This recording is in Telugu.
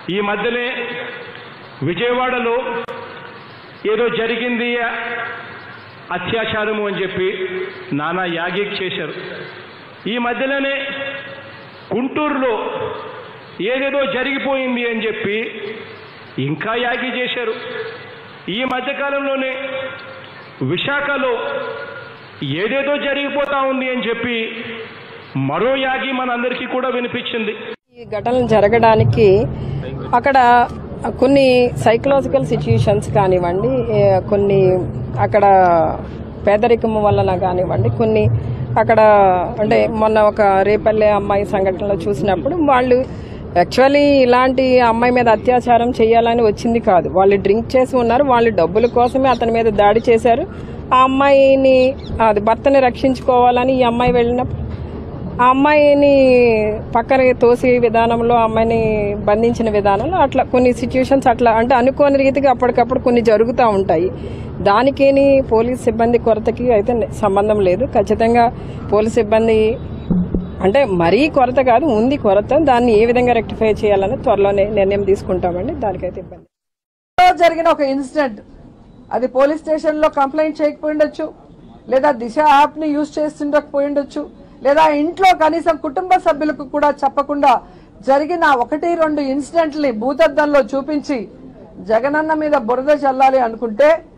ఈ మధ్యనే విజయవాడలో ఏదో జరిగింది అత్యాచారము అని చెప్పి నానా యాగిక్ చేశారు ఈ మధ్యలోనే గుంటూరులో ఏదేదో జరిగిపోయింది అని చెప్పి ఇంకా యాగి చేశారు ఈ మధ్యకాలంలోనే విశాఖలో ఏదేదో జరిగిపోతా ఉంది అని చెప్పి మరో యాగి మనందరికీ కూడా వినిపించింది ఈ ఘటనలు జరగడానికి అక్కడ కొన్ని సైకలాజికల్ సిచ్యుయేషన్స్ కానివ్వండి ఏ, కొన్ని అక్కడ పేదరికం వలన కానివ్వండి కొన్ని అక్కడ అంటే మొన్న ఒక రేపల్లె అమ్మాయి సంఘటనలో చూసినప్పుడు వాళ్ళు యాక్చువల్లీ ఇలాంటి అమ్మాయి మీద అత్యాచారం చేయాలని వచ్చింది కాదు వాళ్ళు డ్రింక్ చేసి ఉన్నారు వాళ్ళు డబ్బుల కోసమే అతని మీద దాడి చేశారు ఆ అమ్మాయిని అది భర్తని రక్షించుకోవాలని ఈ అమ్మాయి వెళ్ళినప్పుడు ఆ అమ్మాయిని పక్కన తోసి విధానంలో ఆ అమ్మాయిని బంధించిన విధానంలో అట్లా కొన్ని సిచ్యుయేషన్స్ అట్లా అంటే అనుకోని రీతిగా అప్పటికప్పుడు కొన్ని జరుగుతూ ఉంటాయి దానికేని పోలీస్ సిబ్బంది కొరతకి అయితే సంబంధం లేదు ఖచ్చితంగా పోలీస్ సిబ్బంది అంటే మరీ కొరత కాదు ఉంది కొరత దాన్ని ఏ విధంగా రెక్టిఫై చేయాలని త్వరలోనే నిర్ణయం తీసుకుంటామండి దానికైతే ఇబ్బంది లో జరిగిన ఒక ఇన్సిడెంట్ అది పోలీస్ స్టేషన్ లో కంప్లైంట్ చేయకపోయి ఉండొచ్చు లేదా దిశ యాప్ ని యూజ్ చేస్తుండకపోయి ఉండొచ్చు లేదా ఇంట్లో కనీసం కుటుంబ సభ్యులకు కూడా చెప్పకుండా జరిగిన ఒకటి రెండు ఇన్సిడెంట్ని భూతద్దంలో చూపించి జగనన్న మీద బురద చల్లాలి అనుకుంటే